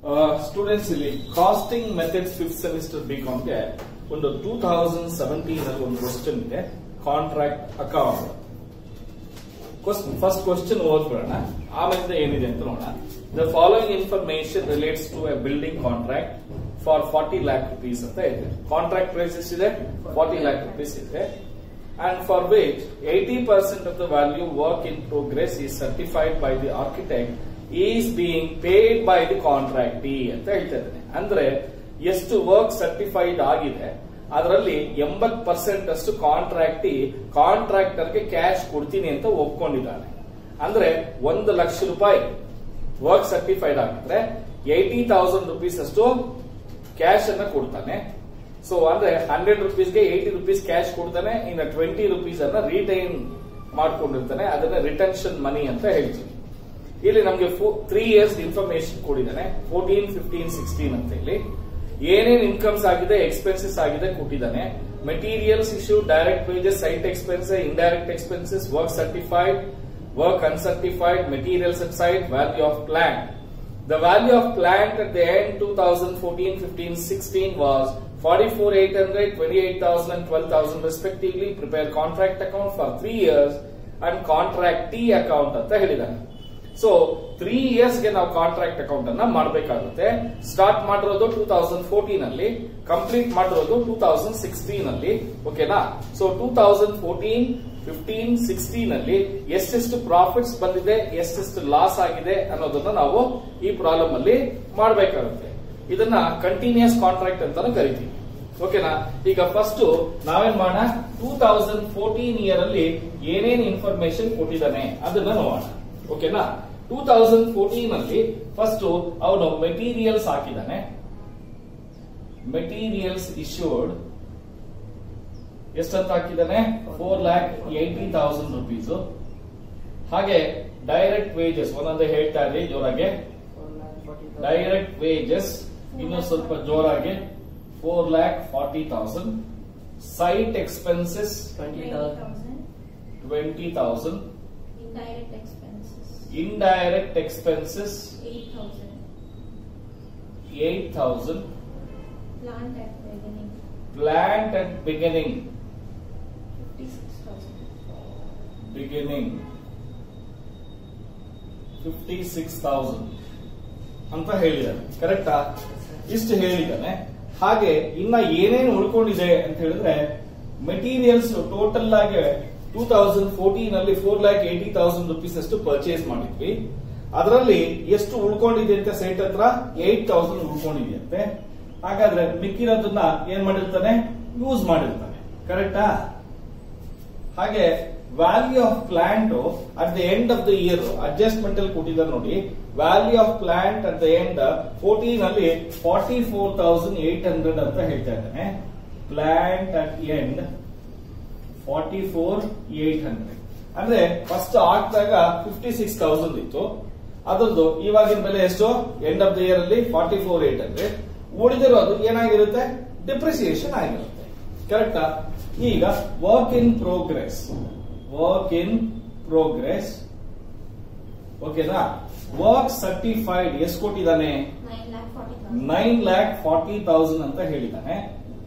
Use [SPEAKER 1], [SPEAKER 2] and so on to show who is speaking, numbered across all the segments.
[SPEAKER 1] Students ಇಲ್ಲಿ costing methods fifth semester ಬಿಕಾಮ್ಗೆ ಒಂದು ಟೂ ತೌಸಂಡ್ ಸೆವೆಂಟೀನ್ ಅಲ್ಲಿ ಒಂದು ಕ್ವಶನ್ ಇದೆ ಕಾಂಟ್ರಾಕ್ಟ್ ಅಕೌಂಟ್ ಫಸ್ಟ್ ಕ್ವಶನ್ ಓದ್ಬಿಡೋಣ ಆಮೇಲೆ ಏನಿದೆ ಅಂತ ನೋಡೋಣ the following information relates to a building contract for forty lakh rupees ಅಂತ ಇದೆ ಕಾಂಟ್ರಾಕ್ಟ್ ಪ್ರೈಸ್ ಎಷ್ಟಿದೆ ಫಾರ್ಟಿ ಲ್ಯಾಕ್ ರುಪೀಸ್ ಇದೆ and for which 80% of the value work in progress is certified by the architect is being paid by the contractee ಅಂತ ಹೇಳ್ತಾ ಇದ್ದೇನೆ ಅಂದ್ರೆ ಎಷ್ಟು work certified ಆಗಿದೆ ಅದರಲ್ಲಿ ಎಂಬತ್ ಪರ್ಸೆಂಟ್ ಅಷ್ಟು ಕಾಂಟ್ರಾಕ್ಟಿ ಕಾಂಟ್ರಾಕ್ಟರ್ಗೆ ಕ್ಯಾಶ್ ಕೊಡ್ತೀನಿ ಅಂತ ಒಪ್ಕೊಂಡಿದ್ದಾನೆ ಅಂದ್ರೆ ಒಂದು ಲಕ್ಷ ರೂಪಾಯಿ ವರ್ಕ್ ಸರ್ಟಿಫೈಡ್ ಆಗಿದ್ರೆ ಏಯ್ಟಿ ತೌಸಂಡ್ ರುಪೀಸ್ ಅಷ್ಟು ಕ್ಯಾಶ್ ಅನ್ನ ಕೊಡ್ತಾನೆ ಸೊ ಅಂದ್ರೆ ಹಂಡ್ರೆಡ್ ರುಪೀಸ್ಗೆ ಏಯ್ಟಿ ರುಪೀಸ್ ಕ್ಯಾಶ್ ಕೊಡ್ತಾನೆ ಇನ್ನು ಟ್ವೆಂಟಿ ರುಪೀಸ್ ಅನ್ನ ರಿಟೈನ್ ಮಾಡ್ಕೊಂಡಿರ್ತಾನೆ ಅದನ್ನ ರಿಟೆನ್ಷನ್ ಮನಿ ಅಂತ ಹೇಳ್ತೀವಿ ಇಲ್ಲಿ ನಮಗೆ ತ್ರೀ ಇಯರ್ಸ್ ಇನ್ಫಾರ್ಮೇಶನ್ ಕೊಟ್ಟಿದ್ದಾನೆ ಫೋರ್ಟೀನ್ ಫಿಫ್ಟೀನ್ ಸಿಕ್ಸ್ಟೀನ್ ಅಂತ ಹೇಳಿ ಏನೇನ್ ಇನ್ಕಮ್ಸ್ ಆಗಿದೆ ಎಕ್ಸ್ಪೆನ್ಸಸ್ ಆಗಿದೆ ಕೊಟ್ಟಿದ್ದಾನೆ materials issue direct wages site expense indirect expenses work certified work uncertified materials at site value of plant The value of plant at the end 2014, 15, 16 was 44,800, 28,000 and 12,000 respectively. Prepare contract account for three years and contractee account ಅಂತ ಹೇಳಿದಾನೆ so three years ಗೆ ನಾವು contract account ಅನ್ನ ಮಾಡಬೇಕಾಗುತ್ತೆ start ಮಾಡಿರೋದು two thousand fourteen ಅಲ್ಲಿ complete ಮಾಡಿರೋದು two thousand sixteen ಅಲ್ಲಿ ಓಕೆನಾ so two thousand fourteen fifteen sixteen ಅಲ್ಲಿ ಎಷ್ಟೆಷ್ಟು ಪ್ರಾಫಿಟ್ಸ್ ಬಂದಿದೆ ಎಷ್ಟೆಷ್ಟು ಲಾಸ್ ಆಗಿದೆ ಅನ್ನೋದನ್ನ ನಾವು ಈ ಪ್ರಾಬ್ಲಮ್ ಅಲ್ಲಿ ಮಾಡಬೇಕಾಗುತ್ತೆ ಇದನ್ನ ಕಂಟಿನ್ಯೂಸ್ ಕಾಂಟ್ರಾಕ್ಟ್ ಅಂತಾನು ಕರಿತೀವಿ ಓಕೆನಾ ಈಗ ಫಸ್ಟ್ ನಾವೇನ್ ಮಾಡೋಣ ಟೂ ತೌಸಂಡ್ ಫೋರ್ಟೀನ್ ಇಯರ್ ಅಲ್ಲಿ ಏನೇನ್ ಇನ್ಫಾರ್ಮೇಶನ್ ಕೊಟ್ಟಿದ್ದಾನೆ ಅದನ್ನ ನೋಡೋಣ ಓಕೆನಾ ಟೂ ತೌಸಂಡ್ ಫೋರ್ಟೀನ್ ಅಲ್ಲಿ ಫಸ್ಟ್ ಅವನು ಮೆಟೀರಿಯಲ್ಸ್ ಹಾಕಿದ್ದಾನೆ ಮೆಟೀರಿಯಲ್ಸ್ ಇಶ್ಯೂಡ್ ಎಷ್ಟಂತ ಹಾಕಿದ್ದಾನೆ four lakh eighty thousand rupees ಹಾಗೆ ಡೈರೆಕ್ಟ್ ವೇಜಸ್ ಒಂದೊಂದೇ ಹೇಳ್ತಾ ಇದ್ರಿ ಜೋರಾಗೆ ಡೈರೆಕ್ಟ್ ವೇಜಸ್ ಇನ್ನು ಸ್ವಲ್ಪ ಜೋರಾಗಿ four lakh forty thousand site expenses twenty thousand
[SPEAKER 2] Indirect expenses,
[SPEAKER 1] indirect expenses
[SPEAKER 2] eight thousand.
[SPEAKER 1] Eight thousand
[SPEAKER 2] Plant at beginning,
[SPEAKER 1] plant at beginning
[SPEAKER 2] fifty-six thousand.
[SPEAKER 1] Beginning fifty six thousand ಅಂತ ಹೇಳಿದಾನೆ ಕರೆಕ್ಟಾ ಇಷ್ಟು ಹೇಳಿದಾನೆ ಹಾಗೆ ಇನ್ನ ಏನೇನು ಉಳ್ಕೊಂಡಿದೆ ಅಂತ ಹೇಳಿದ್ರೆ ಮೆಟೀರಿಯಲ್ಸ್ ಟೋಟಲ್ ಆಗಿ ಟೂ ತೌಸಂಡ್ ಫೋರ್ಟೀನ್ ಅಲ್ಲಿ four lakh eighty thousand rupees ಅಷ್ಟು ಪರ್ಚೇಸ್ ಮಾಡಿದ್ವಿ ಅದರಲ್ಲಿ ಎಷ್ಟು ಉಳ್ಕೊಂಡಿದೆ ಅಂತ ಸೈಟ್ ಹತ್ರ ಏಟ್ ತೌಸಂಡ್ ಉಳ್ಕೊಂಡಿದೆಯಂತೆ ಹಾಗಾದ್ರೆ ಮಿಕ್ಕಿರೋದನ್ನ ಏನ್ ಮಾಡಿರ್ತಾನೆ ಯೂಸ್ ಮಾಡಿರ್ತಾನೆ ಕರೆಕ್ಟಾ ಹಾಗೆ value of plant at the end of the year adjustment ಅಲ್ಲಿ ಕೊಟ್ಟಿದ್ದಾರೆ ನೋಡಿ value of plant at the end fourteen ಅಲ್ಲಿ forty four thousand eight hundred ಅಂತ ಹೇಳ್ತಾ ಇದ್ದಾನೆ plant at end forty four eight hundred ಅಂದ್ರೆ ಫಸ್ಟ್ ಹಾಕಿದಾಗ ಫಿಫ್ಟಿ ಸಿಕ್ಸ್ ತೌಸಂಡ್ ಇತ್ತು ಅದರದ್ದು ಇವಾಗಿನ ಬೆಲೆ ಎಷ್ಟು ಎಂಡ್ ಆಫ್ ದ ಇಯರ್ ಅಲ್ಲಿ ಫಾರ್ಟಿ ಫೋರ್ ಏಟ್ ಹಂಡ್ರೆಡ್ ಉಳಿದಿರೋದು ಏನಾಗಿರುತ್ತೆ ಡಿಪ್ರಿಸಿಯೇಷನ್ ಆಗಿರುತ್ತೆ ಕರೆಕ್ಟಾ ಈಗ work in progress work in progress ಓಕೆನಾ ವರ್ಕ್ ಸರ್ಟಿಫೈಡ್ ಎಷ್ಟು ಕೊಟ್ಟಿದ್ದಾನೆ
[SPEAKER 2] Nine lakh forty thousand.
[SPEAKER 1] Nine lakh forty thousand ಅಂತ ಹೇಳಿದ್ದಾನೆ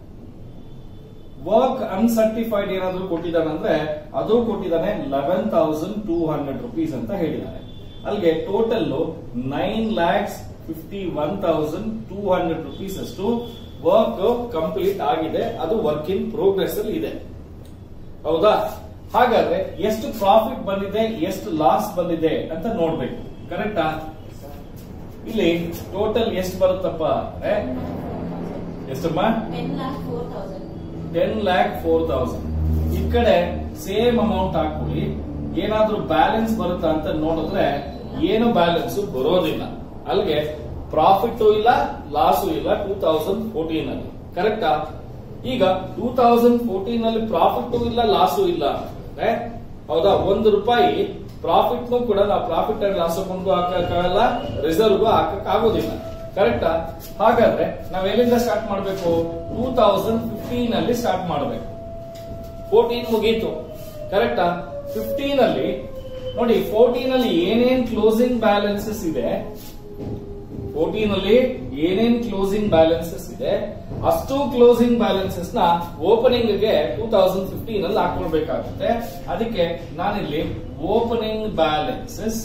[SPEAKER 1] ವರ್ಕ್ ಅನ್ಸರ್ಟಿಫೈಡ್ ಏನಾದ್ರು ಕೊಟ್ಟಿದ್ದಾನೆ ಅಂದ್ರೆ ಅದು ಕೊಟ್ಟಿದ್ದಾನೆ eleven thousand two hundred rupees ಅಂತ ಹೇಳಿದ್ದಾನೆ ಅಲ್ಲಿಗೆ total nine lakhs fifty one thousand two hundred rupees ಅಷ್ಟು ವರ್ಕ್ ಕಂಪ್ಲೀಟ್ ಆಗಿದೆ ಅದು ವರ್ಕ್ ಇನ್ ಪ್ರೋಗ್ರೆಸ್ ಅಲ್ಲಿ ಇದೆ ಹೌದಾ ಹಾಗಾದ್ರೆ ಎಷ್ಟು ಪ್ರಾಫಿಟ್ ಬಂದಿದೆ ಎಷ್ಟು ಲಾಸ್ ಬಂದಿದೆ ಅಂತ ನೋಡ್ಬೇಕು ಕರೆಕ್ಟಾ ಇಲ್ಲಿ ಟೋಟಲ್ ಎಷ್ಟು ಬರುತ್ತಪ್ಪ ಅಂದ್ರೆ ಎಷ್ಟಮ್ಮ
[SPEAKER 2] Ten lakh four thousand.
[SPEAKER 1] Ten lakh four thousand ಈ ಕಡೆ ಸೇಮ್ ಅಮೌಂಟ್ ಹಾಕೊಳ್ಳಿ ಏನಾದ್ರೂ ಬ್ಯಾಲೆನ್ಸ್ ಬರುತ್ತಾ ಅಂತ ನೋಡಿದ್ರೆ ಏನು ಬ್ಯಾಲೆನ್ಸ್ ಬರೋದಿಲ್ಲ ಅಲ್ಲಿಗೆ ಪ್ರಾಫಿಟ್ ಇಲ್ಲ ಲಾಸು ಇಲ್ಲ ಟೂ ತೌಸಂಡ್ ಫೋರ್ಟೀನ್ ಅಲ್ಲಿ ಕರೆಕ್ಟಾ ಈಗ ಟೂ ತೌಸಂಡ್ ಫೋರ್ಟೀನ್ ಅಲ್ಲಿ ಪ್ರಾಫಿಟ್ ಇಲ್ಲ ಲಾಸು ಇಲ್ಲ ಅಂದ್ರೆ ಹೌದಾ ಒಂದು ರೂಪಾಯಿ ಪ್ರಾಫಿಟ್ ಕೂಡ ನಾವು ಪ್ರಾಫಿಟ್ ಅಂಡ್ ಲಾಸ್ ಅಕೌಂಟ್ ಹಾಕಕ್ಕಾಗಲ್ಲ ರಿಸರ್ವ್ ಹಾಕಕ್ ಆಗೋದಿಲ್ಲ ಕರೆಕ್ಟಾ ಹಾಗಾದ್ರೆ ನಾವ್ ಎಲ್ಲಿಂದ ಸ್ಟಾರ್ಟ್ ಮಾಡಬೇಕು ಟೂ ತೌಸಂಡ್ ಫಿಫ್ಟೀನ್ ಅಲ್ಲಿ ಸ್ಟಾರ್ಟ್ ಮಾಡಬೇಕು ಫೋರ್ಟೀನ್ ಮುಗೀತು ಕರೆಕ್ಟಾ ಫಿಫ್ಟೀನ್ ಅಲ್ಲಿ ನೋಡಿ ಫೋರ್ಟೀನ್ ಅಲ್ಲಿ ಏನೇನ್ ಕ್ಲೋಸಿಂಗ್ ಬ್ಯಾಲೆನ್ಸಸ್ ಇದೆ ಫೋರ್ಟೀನ್ ಅಲ್ಲಿ ಏನೇನ್ ಕ್ಲೋಸಿಂಗ್ ಬ್ಯಾಲೆನ್ಸಸ್ ಇದೆ ಅಷ್ಟು ಕ್ಲೋಸಿಂಗ್ ಬ್ಯಾಲೆನ್ಸಸ್ ನ ಓಪನಿಂಗ್ ಗೆ ಟೂ ತೌಸಂಡ್ ಫಿಫ್ಟೀನ್ ಅಲ್ಲಿ ಹಾಕೊಳ್ಬೇಕಾಗುತ್ತೆ ಅದಕ್ಕೆ ನಾನಿಲ್ಲಿ ಓಪನಿಂಗ್ ಬ್ಯಾಲೆನ್ಸಸ್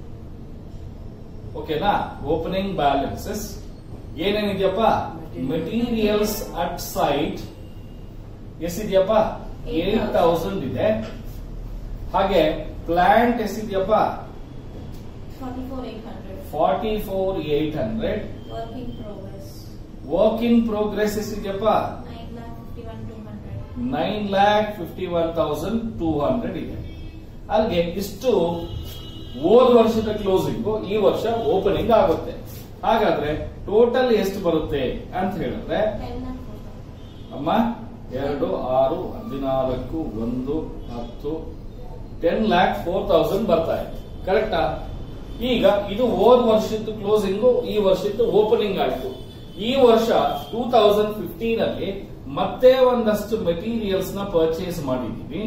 [SPEAKER 1] ಓಕೆನಾ ಓಪನಿಂಗ್ ಬ್ಯಾಲೆನ್ಸಸ್ ಏನೇನಿದೆಯಪ್ಪ ಮೆಟೀರಿಯಲ್ಸ್ ಅಟ್ ಸೈಟ್ ಎಷ್ಟಿದೆಯಪ್ಪ ಏಟ್ ತೌಸಂಡ್ ಇದೆ ಹಾಗೆ ಪ್ಲಾಂಟ್ ಎಷ್ಟಿದೆಯಪ್ಪ
[SPEAKER 2] Forty four eight hundred.
[SPEAKER 1] Forty four eight hundred
[SPEAKER 2] Work in progress.
[SPEAKER 1] Work in progress ಎಷ್ಟಿದೆಯಪ್ಪ
[SPEAKER 2] Nine lakh fifty one two hundred.
[SPEAKER 1] Nine lakh fifty one thousand two hundred ಇದೆ ಅಲ್ಲಿಗೆ ಇಷ್ಟು ಹೋದ ವರ್ಷದ ಕ್ಲೋಸಿಂಗ್ ಈ ವರ್ಷ ಓಪನಿಂಗ್ ಆಗುತ್ತೆ ಹಾಗಾದ್ರೆ ಟೋಟಲ್ ಎಷ್ಟು ಬರುತ್ತೆ ಅಂತ ಹೇಳಿದ್ರೆ
[SPEAKER 2] Ten lakh four thousand.
[SPEAKER 1] ಅಮ್ಮ ಎರಡು ಆರು ಹದಿನಾಲ್ಕು ಒಂದು ಹತ್ತು ಟೆನ್ ಲ್ಯಾಕ್ ಫೋರ್ ತೌಸಂಡ್ ಬರ್ತಾ ಇದೆ ಕರೆಕ್ಟಾ ಈಗ ಇದು ಹೋದ ವರ್ಷದ್ದು ಕ್ಲೋಸಿಂಗ್ ಈ ವರ್ಷದ್ದು ಓಪನಿಂಗ್ ಆಯ್ತು ಈ ವರ್ಷ ಟೂ ತೌಸಂಡ್ ಫಿಫ್ಟೀನ್ ಅಲ್ಲಿ ಮತ್ತೆ ಒಂದಷ್ಟು ಮೆಟೀರಿಯಲ್ಸ್ ನ ಪರ್ಚೇಸ್ ಮಾಡಿದೀವಿ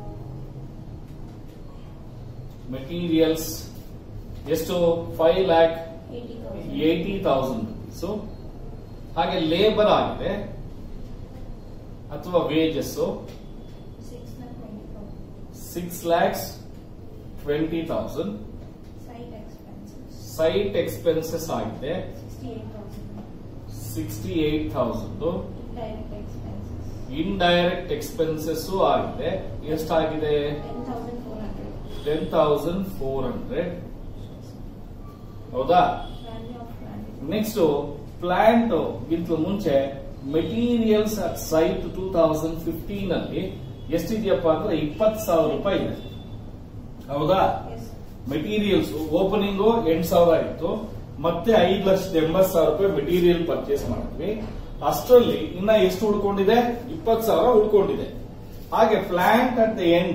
[SPEAKER 1] ಮೆಟೀರಿಯಲ್ಸ್ ಎಷ್ಟು five lakh
[SPEAKER 2] Eighty thousand.
[SPEAKER 1] Eighty thousand rupees ಹಾಗೆ ಲೇಬರ್ ಆಗಿದೆ ಅಥವಾ wages
[SPEAKER 2] Six lakh twenty four.
[SPEAKER 1] Six lakhs twenty thousand
[SPEAKER 2] Site expenses.
[SPEAKER 1] Site expenses ಆಗಿದೆ
[SPEAKER 2] Sixty eight thousand.
[SPEAKER 1] Sixty eight thousand
[SPEAKER 2] Indirect expenses.
[SPEAKER 1] Indirect expenses ಆಗಿದೆ ಎಷ್ಟಾಗಿದೆ
[SPEAKER 2] Ten thousand four hundred.
[SPEAKER 1] Ten thousand four hundred ಹೌದಾ
[SPEAKER 2] Value of land.
[SPEAKER 1] Next plant ಗಿಂತ ಮುಂಚೆ materials site two thousand fifteen ಅಲ್ಲಿ ಎಷ್ಟಿದೆಯಪ್ಪ ಅಂದ್ರೆ ಇಪ್ಪತ್ತು ಸಾವಿರ ರೂಪಾಯಿ ಇದೆ ಹೌದಾ
[SPEAKER 2] Yes.
[SPEAKER 1] ಮೆಟೀರಿಯಲ್ಸ್ ಓಪನಿಂಗು ಎಂಟು ಸಾವಿರ ಇತ್ತು ಮತ್ತೆ ಐದು ಲಕ್ಷದ ಎಂಬತ್ತು ಸಾವಿರ ರೂಪಾಯಿ ಮೆಟೀರಿಯಲ್ ಪರ್ಚೇಸ್ ಮಾಡಿದ್ವಿ ಅಷ್ಟರಲ್ಲಿ ಇನ್ನ ಎಷ್ಟು ಉಳ್ಕೊಂಡಿದೆ ಇಪ್ಪತ್ತು ಸಾವಿರ ಉಳ್ಕೊಂಡಿದೆ ಹಾಗೆ ಪ್ಲಾಂಟ್ ಅಟ್ ದ ಎಂಡ್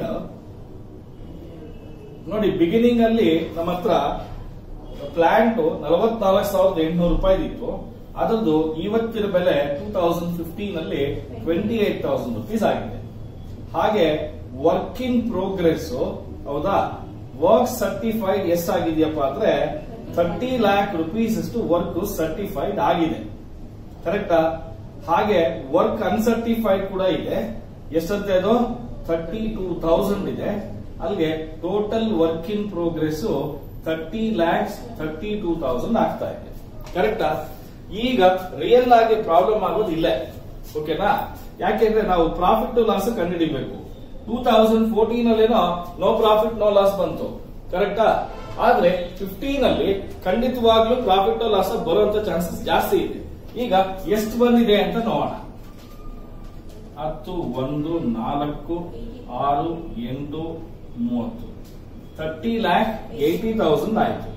[SPEAKER 1] ನೋಡಿ ಬಿಗಿನಿಂಗ್ ಅಲ್ಲಿ ನಮ್ಮ ಹತ್ರ ಪ್ಲಾಂಟ್ ನಲವತ್ನಾಲ್ಕು ಸಾವಿರದ ಎಂಟುನೂರು ರೂಪಾಯಿ ಇತ್ತು ಅದರದ್ದು ಇವತ್ತಿನ ಬೆಲೆ ಟೂ ತೌಸಂಡ್ ಫಿಫ್ಟೀನ್ ಅಲ್ಲಿ ಟ್ವೆಂಟಿ ಏಟ್ ತೌಸಂಡ್ ರುಪೀಸ್ ಆಗಿದೆ ಹಾಗೆ ವರ್ಕ್ ಇನ್ ಪ್ರೋಗ್ರೆಸ್ ಹೌದಾ ವರ್ಕ್ ಸರ್ಟಿಫೈಡ್ ಎಷ್ಟಾಗಿದೆಯಪ್ಪ ಅಂದ್ರೆ ಥರ್ಟಿ ಲ್ಯಾಕ್ ರುಪೀಸ್ ಅಷ್ಟು ವರ್ಕ್ ಸರ್ಟಿಫೈಡ್ ಆಗಿದೆ ಕರೆಕ್ಟಾ ಹಾಗೆ ವರ್ಕ್ ಅನ್ಸರ್ಟಿಫೈಡ್ ಕೂಡ ಇದೆ ಎಷ್ಟಂತೆ ಅದು ಥರ್ಟಿ ಟೂ ತೌಸಂಡ್ ಇದೆ ಅಲ್ಲಿಗೆ total work in progress thirty lakhs thirty two thousand ಆಗ್ತಾ ಇದೆ ಕರೆಕ್ಟಾ ಈಗ ರಿಯಲ್ ಆಗಿ ಪ್ರಾಬ್ಲಮ್ ಆಗೋದು ಇಲ್ಲೇ ಓಕೆನಾ ಯಾಕೆಂದ್ರೆ ನಾವು ಪ್ರಾಫಿಟ್ ಲಾಸ್ ಕಂಡುಹಿಡಿಬೇಕು ಟೂ ತೌಸಂಡ್ ಫೋರ್ಟೀನ್ ಅಲ್ಲೇನೋ ನೋ ಪ್ರಾಫಿಟ್ ನೋ ಲಾಸ್ ಬಂತು ಕರೆಕ್ಟಾ ಆದ್ರೆ ಫಿಫ್ಟೀನ್ ಅಲ್ಲಿ ಖಂಡಿತವಾಗ್ಲೂ ಪ್ರಾಫಿಟ್ ಲಾಸ್ ಬರುವಂತ ಚಾನ್ಸಸ್ ಜಾಸ್ತಿ ಇದೆ ಈಗ ಎಷ್ಟು ಬಂದಿದೆ ಅಂತ ನೋಡೋಣ ಹತ್ತು ಒಂದು ನಾಲ್ಕು ಆರು ಎಂಟು ಮೂವತ್ತು ಥರ್ಟಿ ಲ್ಯಾಕ್ ಏಯ್ಟಿ ತೌಸಂಡ್ ಆಯ್ತು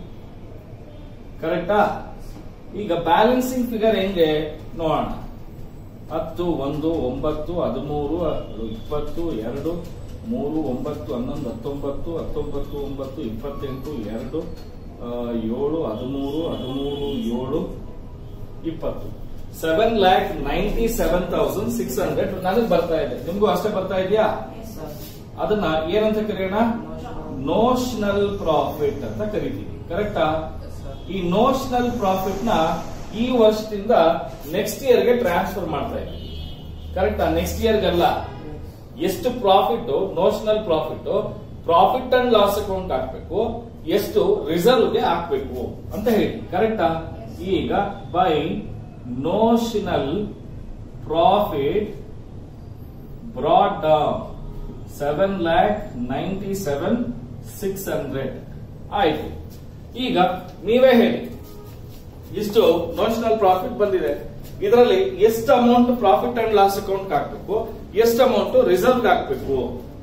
[SPEAKER 1] ಕರೆಕ್ಟಾ ಈಗ ಬ್ಯಾಲೆನ್ಸಿಂಗ್ ಫಿಗರ್ ಹೆಂಗೆ ನೋಡೋಣ ಹತ್ತು ಒಂದು ಒಂಬತ್ತು ಹದಿಮೂರು ಇಪ್ಪತ್ತು ಎರಡು ಮೂರು ಒಂಬತ್ತು ಹನ್ನೊಂದು ಹತ್ತೊಂಬತ್ತು ಹತ್ತೊಂಬತ್ತು ಒಂಬತ್ತು ಇಪ್ಪತ್ತೆಂಟು ಎರಡು ಆ, ಏಳು ಹದಿಮೂರು ಹದಿಮೂರು ಏಳು ಇಪ್ಪತ್ತು seven lakh ninety seven thousand six hundred ನನಗೆ ಬರ್ತಾ ಇದೆ ನಿಮ್ಗೂ ಅಷ್ಟೇ ಬರ್ತಾ ಇದೆಯಾ
[SPEAKER 2] Yes, sir.
[SPEAKER 1] ಅದನ್ನ ಏನಂತ ಕರೆಯೋಣ ನೋಷನಲ್ ಪ್ರಾಫಿಟ್ ಅಂತ ಕರಿತೀವಿ ಕರೆಕ್ಟಾ ಈ ನೋಷನಲ್ ಪ್ರಾಫಿಟ್ ನ ಈ ವರ್ಷದಿಂದ ನೆಕ್ಸ್ಟ್ ಇಯರ್ ಗೆ ಟ್ರಾನ್ಸ್ಫರ್ ಮಾಡ್ತಾ ಇದ್ದೀವಿ ಕರೆಕ್ಟಾ ನೆಕ್ಸ್ಟ್ ಇಯರ್ ಗಲ್ಲ ಎಷ್ಟು profit notional profit profit and loss account ಹಾಕ್ಬೇಕು ಎಷ್ಟು ರಿಸರ್ವ್ ಗೆ ಹಾಕ್ಬೇಕು ಅಂತ ಹೇಳಿ ಕರೆಕ್ಟಾ ಈಗ by notional profit brought down seven lakh ninety seven six hundred ಆಯ್ತು ಈಗ ನೀವೇ ಹೇಳಿ ಇಷ್ಟು ನೋಷನಲ್ ಪ್ರಾಫಿಟ್ ಬಂದಿದೆ ಇದರಲ್ಲಿ ಎಷ್ಟು amount profit and loss account ಹಾಕ್ಬೇಕು ಎಷ್ಟು ಅಮೌಂಟ್ ರಿಸರ್ವ್ ಹಾಕ್ಬೇಕು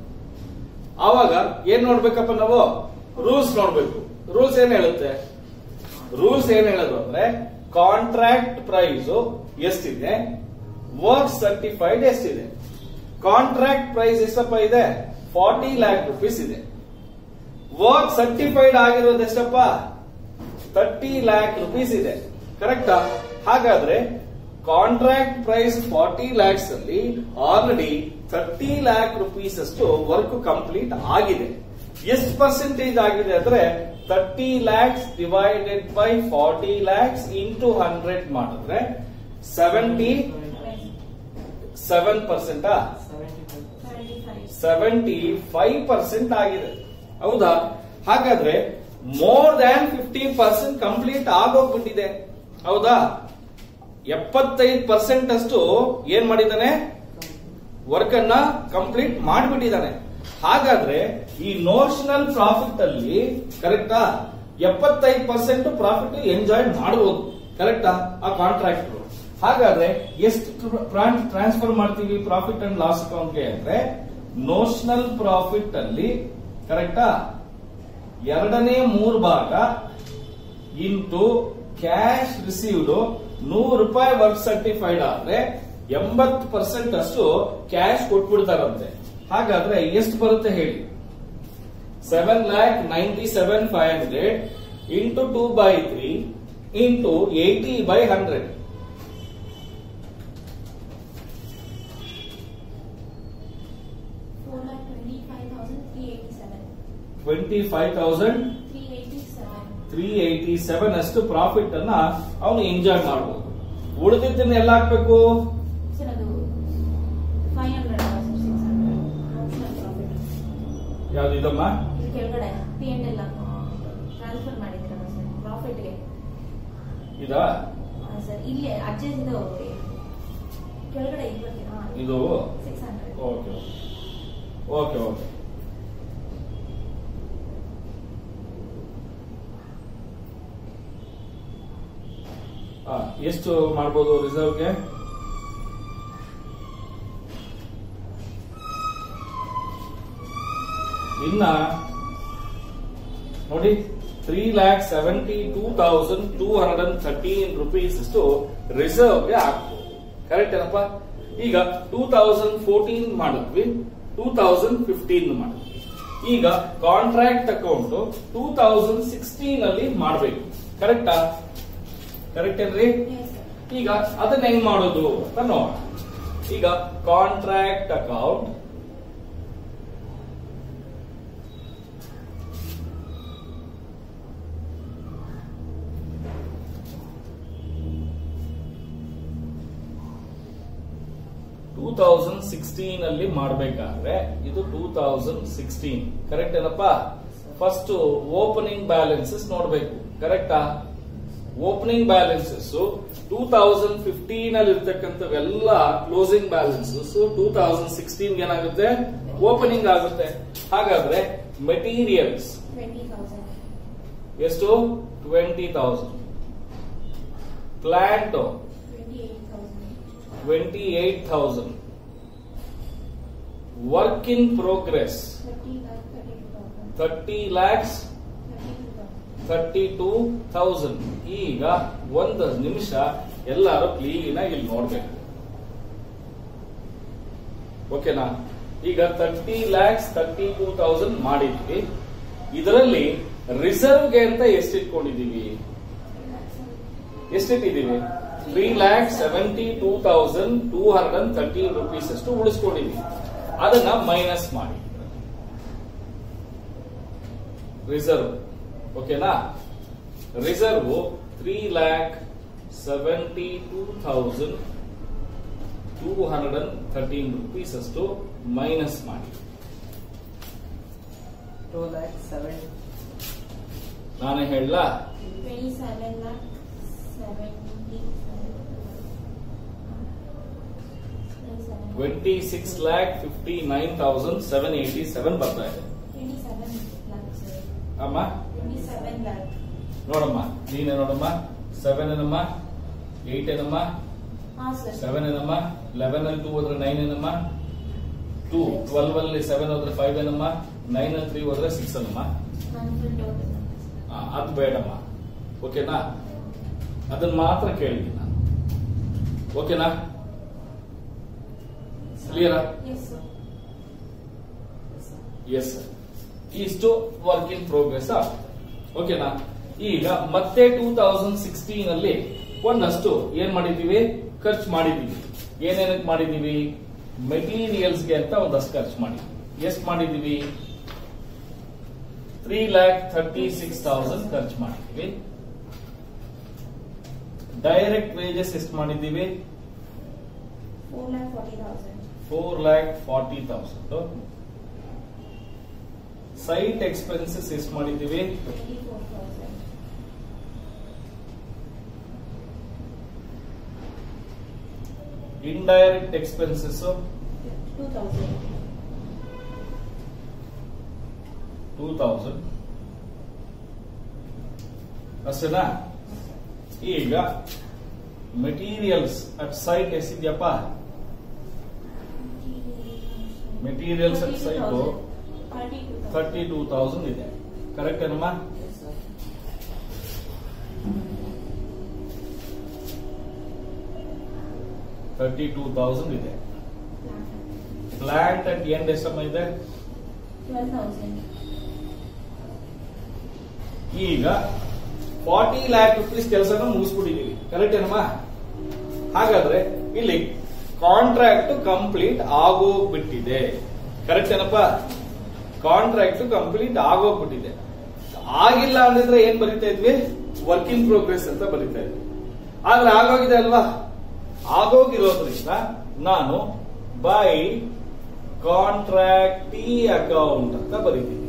[SPEAKER 1] ಆವಾಗ ಏನ್ ನೋಡ್ಬೇಕಪ್ಪ ನಾವು ರೂಲ್ಸ್ ನೋಡ್ಬೇಕು ರೂಲ್ಸ್ ಏನ್ ಹೇಳುತ್ತೆ ರೂಲ್ಸ್ ಏನ್ ಹೇಳೋದು ಅಂದ್ರೆ ಕಾಂಟ್ರಾಕ್ಟ್ ಪ್ರೈಸ್ ಎಷ್ಟಿದೆ ವರ್ಕ್ ಸರ್ಟಿಫೈಡ್ ಎಷ್ಟಿದೆ ಕಾಂಟ್ರಾಕ್ಟ್ ಪ್ರೈಸ್ ಎಷ್ಟಪ್ಪ ಇದೆ ಫಾರ್ಟಿ ಲ್ಯಾಕ್ ರುಪೀಸ್ ಇದೆ ವರ್ಕ್ ಸರ್ಟಿಫೈಡ್ ಆಗಿರೋದು ಎಷ್ಟಪ್ಪ ತರ್ಟಿ ಲ್ಯಾಕ್ ರುಪೀಸ್ ಇದೆ ಕರೆಕ್ಟಾ ಹಾಗಾದ್ರೆ ಕಾಂಟ್ರಾಕ್ಟ್ ಪ್ರೈಸ್ ಫಾರ್ಟಿ ಲ್ಯಾಕ್ಸ್ ಅಲ್ಲಿ ಆಲ್ರೆಡಿ ಥರ್ಟಿ ಲ್ಯಾಕ್ ರುಪೀಸ್ ಅಷ್ಟು ವರ್ಕ್ ಕಂಪ್ಲೀಟ್ ಆಗಿದೆ ಎಷ್ಟು ಪರ್ಸೆಂಟೇಜ್ ಆಗಿದೆ ಅಂದ್ರೆ thirty lakhs divided by forty lakhs into hundred ಮಾಡಿದ್ರೆ ಸೆವೆಂಟಿ ಸೆವೆನ್ ಪರ್ಸೆಂಟಾ
[SPEAKER 2] Seventy five.
[SPEAKER 1] Seventy five percent ಆಗಿದೆ ಹೌದಾ ಹಾಗಾದ್ರೆ more than fifty percent complete ಆಗೋಗ್ಬಿಟ್ಟಿದೆ ಹೌದಾ ಎಪ್ಪತ್ತೈದು ಪರ್ಸೆಂಟ್ ಅಷ್ಟು ಏನ್ ಮಾಡಿದ್ದಾನೆ ವರ್ಕ್ ಅನ್ನ ಕಂಪ್ಲೀಟ್ ಮಾಡಿಬಿಟ್ಟಿದ್ದಾನೆ ಹಾಗಾದ್ರೆ ಈ ನೋಷನಲ್ ಪ್ರಾಫಿಟ್ ಅಲ್ಲಿ ಕರೆಕ್ಟಾ ಎಪ್ಪತ್ತೈದು ಪರ್ಸೆಂಟ್ ಪ್ರಾಫಿಟ್ ಎಂಜಾಯ್ ಮಾಡಬಹುದು ಕರೆಕ್ಟಾ ಆ ಕಾಂಟ್ರಾಕ್ಟ್ ಹಾಗಾದ್ರೆ ಎಷ್ಟು ಟ್ರಾನ್ಸ್ಫರ್ ಮಾಡ್ತೀವಿ ಪ್ರಾಫಿಟ್ ಅಂಡ್ ಲಾಸ್ ಅಕೌಂಟ್ಗೆ ಅಂದ್ರೆ ನೋಷನಲ್ ಪ್ರಾಫಿಟ್ ಅಲ್ಲಿ ಕರೆಕ್ಟಾ ಎರಡನೇ ಮೂರು ಭಾಗ ಇಂಟು ಕ್ಯಾಶ್ ರಿಸೀವ್ಡ್ ನೂರು ರೂಪಾಯಿ ವರ್ಕ್ ಸರ್ಟಿಫೈಡ್ ಆದ್ರೆ ಎಂಬತ್ತು ಪರ್ಸೆಂಟ್ ಅಷ್ಟು ಕ್ಯಾಶ್ ಕೊಟ್ಬಿಡ್ತಾರಂತೆ ಹಾಗಾದ್ರೆ ಎಷ್ಟು ಬರುತ್ತೆ ಹೇಳಿ seven lakh ninety seven five hundred into two by three into eighty by hundred
[SPEAKER 2] Four lakh twenty five thousand three eighty seven.
[SPEAKER 1] Twenty five thousand
[SPEAKER 2] Three eighty seven.
[SPEAKER 1] Three eighty seven ಅಷ್ಟು profit ಅನ್ನ ಅವನು enjoy ಮಾಡಬಹುದು ಉಳಿದಿದ್ದನ್ನ ಎಲ್ಲ ಹಾಕ್ಬೇಕು
[SPEAKER 2] Sir, ಅದು five hundred thousand six hundred. Notional profit.
[SPEAKER 1] ಯಾವ್ದು ಇದಮ್ಮ
[SPEAKER 2] ಇದು ಕೆಳಗಡೆ ಪಿ ಅಂಡ್ ಎಲ್ ಟ್ರಾನ್ಸ್ಫರ್ ಮಾಡಿದ್ರಲ್ಲ ಸರ್ ಪ್ರಾಫಿಟ್ಗೆ
[SPEAKER 1] ಇದಾ
[SPEAKER 2] ಸರ್ ಇಲ್ಲಿ ಅಡ್ಜಸ್ಟ್ ಇದು ಕೆಳಗಡೆ ಇದು ಬರ್ತೀರಾ
[SPEAKER 1] ಇದು
[SPEAKER 2] six hundred
[SPEAKER 1] okay okay okay ಎಷ್ಟು ಮಾಡ್ಬೋದು ರಿಸರ್ವ್ಗೆ ಇನ್ನ ನೋಡಿ three lakh seventy two thousand two hundred and thirteen rupees ಅಷ್ಟು ರಿಸರ್ವ್ಗೆ ಹಾಕ್ಬೋದು ಕರೆಕ್ಟ್ ಏನಪ್ಪ ಈಗ ಟೂ ತೌಸಂಡ್ ಫೋರ್ಟೀನ್ ಮಾಡಿದ್ವಿ ಟೂ ತೌಸಂಡ್ ಫಿಫ್ಟೀನ್ ಮಾಡಿದ್ವಿ ಈಗ contract account two thousand sixteen ಅಲ್ಲಿ ಮಾಡಬೇಕು ಕರೆಕ್ಟಾ ಕರೆಕ್ಟ್ ಏನ್ರಿ
[SPEAKER 2] ಎಸ್ ಸರ್
[SPEAKER 1] ಈಗ ಅದನ್ನ ಹೆಂಗ್ ಮಾಡೋದು ಅಂತ ನೋಡೋಣ ಈಗ contract account two thousand sixteen ಅಲ್ಲಿ ಮಾಡಬೇಕಾದ್ರೆ ಇದು ಟೂ ತೌಸಂಡ್ ಸಿಕ್ಸ್ಟೀನ್ ಕರೆಕ್ಟ್ ಏನಪ್ಪ ಫಸ್ಟ್ ಓಪನಿಂಗ್ ಬ್ಯಾಲೆನ್ಸಸ್ ನೋಡಬೇಕು ಕರೆಕ್ಟಾ opening balances two thousand fifteen ಅಲ್ಲಿ ಇರ್ತಕ್ಕಂಥವೆಲ್ಲ closing balances two thousand sixteen ಏನಾಗುತ್ತೆ ಓಪನಿಂಗ್ ಆಗುತ್ತೆ ಹಾಗಾದ್ರೆ ಮೆಟೀರಿಯಲ್ಸ್
[SPEAKER 2] ಟ್ವೆಂಟಿ ತೌಸಂಡ್
[SPEAKER 1] ಎಷ್ಟು twenty thousand plant
[SPEAKER 2] twenty eight thousand
[SPEAKER 1] twenty eight thousand work in progress
[SPEAKER 2] thirty lakh thirty two thousand
[SPEAKER 1] thirty lakhs
[SPEAKER 2] thirty two thousand
[SPEAKER 1] thirty two thousand ಈಗ ಒಂದು ನಿಮಿಷ ಎಲ್ಲರೂ clean ಆಗಿ ಇಲ್ಲಿ ನೋಡ್ಬೇಕು ಓಕೆನಾ ಈಗ thirty lakhs thirty two thousand ಮಾಡಿದ್ವಿ ಇದರಲ್ಲಿ ರಿಸರ್ವ್ಗೆ ಅಂತ ಎಷ್ಟಿಟ್ಕೊಂಡಿದೀವಿ ಎಷ್ಟಿಟ್ಟಿದೀವಿ three lakh seventy two thousand two hundred and thirteen rupees ಅಷ್ಟು ಉಳಿಸ್ಕೊಂಡಿದೀವಿ ಅದನ್ನ ಮೈನಸ್ ಮಾಡಿ ರಿಸರ್ವ್ ಓಕೆನಾ reserve three lakh seventy two thousand two hundred and thirteen rupees ಅಷ್ಟು ಮೈನಸ್ ಮಾಡಿ
[SPEAKER 3] two lakh seven
[SPEAKER 1] ನಾನೇ ಹೇಳಲಾ
[SPEAKER 2] twenty seven lakh seventy
[SPEAKER 1] twenty six lakh fifty nine thousand seven eighty seven ಬರ್ತಾ ಇದೆ
[SPEAKER 2] ಟ್ವೆಂಟಿ ಸೆವೆನ್ ಲ್ಯಾಕ್ ಸರ್
[SPEAKER 1] ಅಮ್ಮ
[SPEAKER 2] ಟ್ವೆಂಟಿ ಸೆವೆನ್ ಲ್ಯಾಕ್
[SPEAKER 1] ನೋಡಮ್ಮ ನೀನೆ ನೋಡಮ್ಮ ಸೆವೆನ್ ಏನಮ್ಮ ಏಟ್ ಏನಮ್ಮ
[SPEAKER 2] ಹಾಂ ಸರ್
[SPEAKER 1] ಸೆವೆನ್ ಏನಮ್ಮ ಲೆವೆನ್ ಅಲ್ಲಿ ಟೂ ಹೋದ್ರೆ ನೈನ್ ಏನಮ್ಮ ಟೂ ಟ್ವೆಲ್ವ್ ಅಲ್ಲಿ ಸೆವೆನ್ ಹೋದ್ರೆ ಫೈವ್ ಏನಮ್ಮ ನೈನ್ ಅಲ್ಲಿ ತ್ರೀ ಹೋದ್ರೆ ಸಿಕ್ಸ್ ಏನಮ್ಮ
[SPEAKER 2] ನಾನು ಫುಲ್ ಟೋಟಲ್
[SPEAKER 1] ಆ, ಅದು ಬೇಡಮ್ಮ ಓಕೆನಾ ಅದನ್ನ ಮಾತ್ರ ಕೇಳಿದ್ದೀನಿ ನಾನು ಓಕೆನಾ ಕ್ಲಿಯರಾ
[SPEAKER 2] ಎಸ್ ಸರ್
[SPEAKER 1] ಎಸ್ ಸರ್ ಇಷ್ಟು ವರ್ಕ್ ಇನ್ ಪ್ರೋಗ್ರೆಸ್ ಆಗುತ್ತೆ ಓಕೆನಾ ಈಗ ಮತ್ತೆ ಟೂ ತೌಸಂಡ್ ಸಿಕ್ಸ್ಟೀನ್ ಅಲ್ಲಿ ಒಂದಷ್ಟು ಏನ್ ಮಾಡಿದೀವಿ ಖರ್ಚು ಮಾಡಿದೀವಿ ಏನೇನಕ್ಕೆ ಮಾಡಿದೀವಿ ಮೆಟೀರಿಯಲ್ಸ್ಗೆ ಅಂತ ಒಂದಷ್ಟು ಖರ್ಚು ಮಾಡಿದ್ವಿ ಎಷ್ಟು ಮಾಡಿದೀವಿ three lakh thirty six thousand ಖರ್ಚು ಮಾಡಿದ್ದೀವಿ ಡೈರೆಕ್ಟ್ ವೇಜಸ್ ಎಷ್ಟು ಮಾಡಿದ್ದೀವಿ
[SPEAKER 2] four lakh forty thousand
[SPEAKER 1] four lakh forty thousand site expenses ಎಷ್ಟು ಮಾಡಿದ್ದೀವಿ
[SPEAKER 2] twenty four thousand
[SPEAKER 1] indirect expenses
[SPEAKER 2] two thousand
[SPEAKER 1] two thousand ಅಷ್ಟೇನಾ ಈಗ ಮೆಟೀರಿಯಲ್ಸ್ ಅಟ್ ಸೈಟ್ ಎಷ್ಟಿದ್ಯಪ್ಪ materials at site
[SPEAKER 2] thirty two
[SPEAKER 1] thirty two thousand ಇದೆ ಕರೆಕ್ಟ್ ಏನಮ್ಮ thirty two thousand ಇದೆ plant at end ಎಷ್ಟಮ್ಮ ಇದೆ
[SPEAKER 2] ಟ್ವೆಲ್ ತೌಸಂಡ್
[SPEAKER 1] ಈಗ ಫಾರ್ಟಿ ಲ್ಯಾಕ್ ರುಪೀಸ್ ಕೆಲಸನ ಮುಗಿಸ್ಬಿಟ್ಟಿದೀವಿ ಕರೆಕ್ಟ್ ಏನಮ್ಮ ಹಾಗಾದ್ರೆ ಇಲ್ಲಿ ಕಾಂಟ್ರಾಕ್ಟ್ ಕಂಪ್ಲೀಟ್ ಆಗೋಗ್ಬಿಟ್ಟಿದೆ ಕರೆಕ್ಟ್ ಏನಪ್ಪ ಕಾಂಟ್ರಾಕ್ಟ್ ಕಂಪ್ಲೀಟ್ ಆಗೋಗ್ಬಿಟ್ಟಿದೆ ಆಗಿಲ್ಲ ಅಂದಿದ್ರೆ ಏನ್ ಬರಿತಾ ಇದ್ವಿ ವರ್ಕ್ ಇನ್ ಪ್ರೋಗ್ರೆಸ್ ಅಂತ ಬರಿತಾ ಇದ್ವಿ ಆದ್ರೆ ಆಗೋಗಿದೆ ಅಲ್ವಾ ಆಗೋಗಿರೋದ್ರಿಂದ ನಾನು ಬೈ ಕಾಂಟ್ರಾಕ್ಟಿ ಅಕೌಂಟ್ ಅಂತ ಬರೀತೀನಿ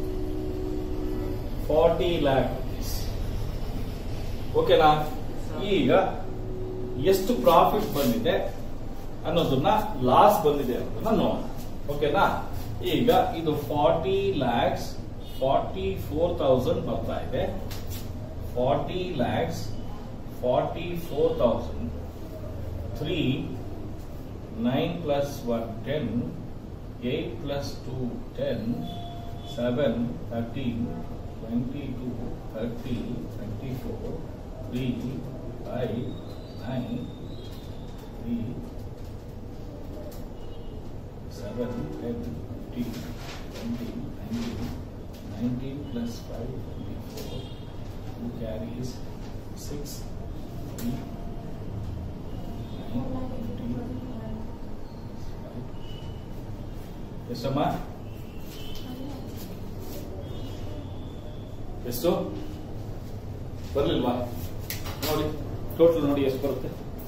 [SPEAKER 1] ಫಾರ್ಟಿ ಲ್ಯಾಕ್ ರುಪೀಸ್ ಓಕೆನಾ ಈಗ ಎಷ್ಟು ಪ್ರಾಫಿಟ್ ಬಂದಿದೆ ಅನ್ನೋದನ್ನ ಲಾಸ್ ಬಂದಿದೆ ಅನ್ನೋದನ್ನ ನೋಡೋಣ ಓಕೆನಾ ಈಗ ಇದು forty lakhs forty four thousand ಬರ್ತಾ ಇದೆ forty lakhs forty four thousand three nine plus one ten eight plus two ten seven thirteen twenty two thirty twenty four three five nine three seven, ten, fifteen, twenty, nineteen, nineteen plus five, twenty-four. Who carries six, three, nine, fifteen, five. ಎಷ್ಟಮ್ಮ ಎಷ್ಟು ಬರ್ಲಿಲ್ವಾ ನೋಡಿ total ನೋಡಿ ಎಷ್ಟು ಬರುತ್ತೆ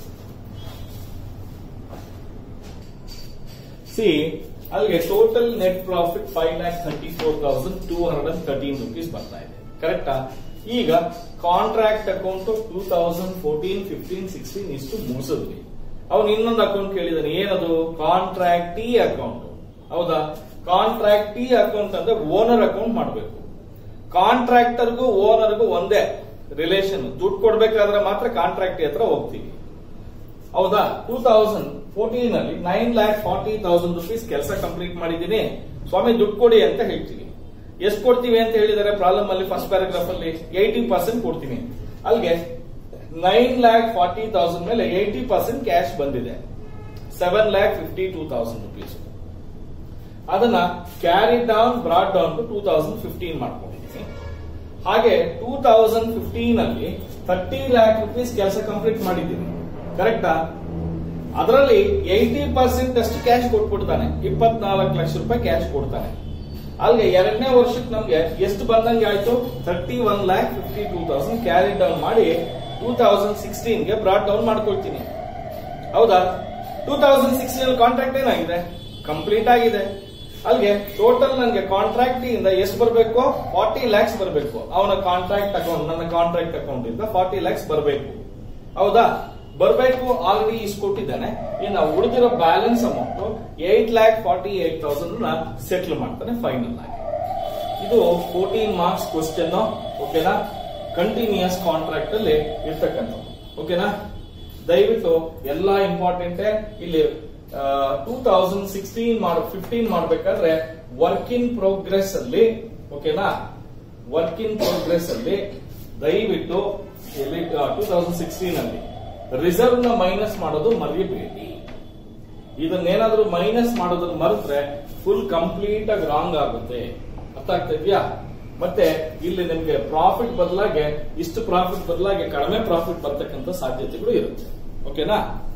[SPEAKER 1] ಸಿ ಅಲ್ಲಿಗೆ total net profit five lakh thirty four thousand two hundred and thirteen rupees ಬರ್ತಾ ಇದೆ ಕರೆಕ್ಟಾ ಈಗ contract account two thousand fourteen fifteen sixteen ಇಷ್ಟು ಮುಗಿಸಿದ್ವಿ ಅವನು ಇನ್ನೊಂದು ಅಕೌಂಟ್ ಕೇಳಿದಾನೆ ಏನದು ಕಾಂಟ್ರಾಕ್ಟಿ ಅಕೌಂಟ್ ಹೌದಾ ಕಾಂಟ್ರಾಕ್ಟಿ ಅಕೌಂಟ್ ಅಂದ್ರೆ ಓನರ್ ಅಕೌಂಟ್ ಮಾಡಬೇಕು ಕಾಂಟ್ರಾಕ್ಟರ್ಗೂ ಓನರ್ಗೂ ಒಂದೇ ರಿಲೇಷನ್ ದುಡ್ಡು ಕೊಡ್ಬೇಕಾದ್ರೆ ಮಾತ್ರ ಕಾಂಟ್ರಾಕ್ಟಿ ಹತ್ರ ಹೋಗ್ತೀವಿ ಹೌದಾ ಟೂ ತೌಸಂಡ್ ಫೋರ್ಟೀನ್ ಅಲ್ಲಿ nine lakh forty thousand rupees ಕೆಲಸ ಕಂಪ್ಲೀಟ್ ಮಾಡಿದ್ದೀನಿ ಸ್ವಾಮಿ ದುಡ್ಡು ಕೊಡಿ ಅಂತ ಹೇಳ್ತೀವಿ ಎಷ್ಟು ಕೊಡ್ತೀವಿ ಅಂತ ಹೇಳಿದ್ದಾರೆ ಪ್ರಾಬ್ಲಮ್ ಅಲ್ಲಿ ಫಸ್ಟ್ ಪ್ಯಾರಾಗ್ರಾಫ್ ಅಲ್ಲಿ ಏಯ್ಟಿ ಪರ್ಸೆಂಟ್ ಕೊಡ್ತೀನಿ ಅಲ್ಲಿಗೆ ನೈನ್ ಲ್ಯಾಕ್ ಫಾರ್ಟಿ ತೌಸಂಡ್ ಮೇಲೆ ಏಯ್ಟಿ ಪರ್ಸೆಂಟ್ ಕ್ಯಾಶ್ ಬಂದಿದೆ seven lakh fifty two thousand rupees ಅದನ್ನ carry down brought down to two thousand fifteen ಮಾಡ್ಕೊಂಡಿದ್ದೀನಿ ಹಾಗೆ ಟೂ ತೌಸಂಡ್ ಫಿಫ್ಟೀನ್ ಅಲ್ಲಿ ಥರ್ಟಿ ಲ್ಯಾಕ್ ರುಪೀಸ್ ಕೆಲಸ ಕಂಪ್ಲೀಟ್ ಮಾಡಿದ್ದೀನಿ ಕರೆಕ್ಟಾ ಅದರಲ್ಲಿ ಏಯ್ಟಿ ಪರ್ಸೆಂಟ್ ಅಷ್ಟು ಕ್ಯಾಶ್ ಕೊಟ್ಬಿಡ್ತಾನೆ ಇಪ್ಪತ್ನಾಲ್ಕು ಲಕ್ಷ ರೂಪಾಯಿ ಕ್ಯಾಶ್ ಕೊಡ್ತಾನೆ ಅಲ್ಲಿಗೆ ಎರಡನೇ ವರ್ಷಕ್ಕೆ ನಮ್ಗೆ ಎಷ್ಟು ಬಂದಂಗೆ ಆಯ್ತು thirty one lakh fifty two thousand carry down ಮಾಡಿ ಟೂ ತೌಸಂಡ್ ಸಿಕ್ಸ್ಟೀನ್ಗೆ ಬ್ರಾಡ್ ಡೌನ್ ಮಾಡ್ಕೊಳ್ತೀನಿ ಹೌದಾ ಟೂ ತೌಸಂಡ್ ಸಿಕ್ಸ್ಟೀನ್ ಕಾಂಟ್ರಾಕ್ಟ್ ಏನಾಗಿದೆ ಕಂಪ್ಲೀಟ್ ಆಗಿದೆ ಅಲ್ಲಿಗೆ ಟೋಟಲ್ ನನಗೆ ಕಾಂಟ್ರಾಕ್ಟ್ ಇಂದ ಎಷ್ಟು ಬರಬೇಕು ಫಾರ್ಟಿ ಲ್ಯಾಕ್ಸ್ ಬರಬೇಕು ಅವನ ಕಾಂಟ್ರಾಕ್ಟ್ ಅಕೌಂಟ್ ನನ್ನ ಕಾಂಟ್ರಾಕ್ಟ್ ಅಕೌಂಟ್ ಇಂದ ಫಾರ್ಟಿ ಲ್ಯಾಕ್ಸ್ ಬರಬೇಕು ಹೌದಾ ಬರಬೇಕು ಆಲ್ರೆಡಿ ಇಷ್ಟು ಕೊಟ್ಟಿದ್ದಾನೆ ಇನ್ನು ಉಳಿದಿರೋ balance amount eight lakh forty eight thousand ನ ಸೆಟ್ಲ್ ಮಾಡ್ತಾನೆ ಫೈನಲ್ ಆಗಿ ಇದು ಫೋರ್ಟೀನ್ ಮಾರ್ಕ್ಸ್ ಕ್ವಶನ್ ಓಕೆನಾ ಕಂಟಿನ್ಯೂಸ್ ಕಾಂಟ್ರಾಕ್ಟ್ ಅಲ್ಲಿ ಇರ್ತಕ್ಕಂಥದ್ದು ಓಕೆನಾ ದಯವಿಟ್ಟು ಎಲ್ಲಾ ಇಂಪಾರ್ಟೆಂಟ್ ಇಲ್ಲಿ ಟೂ ತೌಸಂಡ್ ಸಿಕ್ಸ್ಟೀನ್ ಮಾಡ್ ಫಿಫ್ಟೀನ್ ಮಾಡ್ಬೇಕಾದ್ರೆ ವರ್ಕ್ ಇನ್ ಪ್ರೋಗ್ರೆಸ್ ಅಲ್ಲಿ ಓಕೆನಾ ವರ್ಕ್ ಇನ್ ಪ್ರೋಗ್ರೆಸ್ ಅಲ್ಲಿ ದಯವಿಟ್ಟು ಇಲ್ಲಿ ಟೂ ತೌಸಂಡ್ ಸಿಕ್ಸ್ಟೀನ್ ಅಲ್ಲಿ ರಿಸರ್ವ್ ನ ಮೈನಸ್ ಮಾಡೋದು ಮರೆಯಬೇಡಿ ಇದನ್ನೇನಾದ್ರೂ ಮೈನಸ್ ಮಾಡೋದನ್ನ ಮರೆತ್ರೆ ಫುಲ್ ಕಂಪ್ಲೀಟ್ ಆಗಿ ರಾಂಗ್ ಆಗುತ್ತೆ ಅರ್ಥ ಆಗ್ತಾ ಇದೆಯಾ ಮತ್ತೆ ಇಲ್ಲಿ ನಿಮ್ಗೆ ಪ್ರಾಫಿಟ್ ಬದಲಾಗಿ ಇಷ್ಟು ಪ್ರಾಫಿಟ್ ಬದಲಾಗಿ ಕಡಿಮೆ ಪ್ರಾಫಿಟ್ ಬರ್ತಕ್ಕಂಥ ಸಾಧ್ಯತೆಗಳು ಇರುತ್ತೆ ಓಕೆನಾ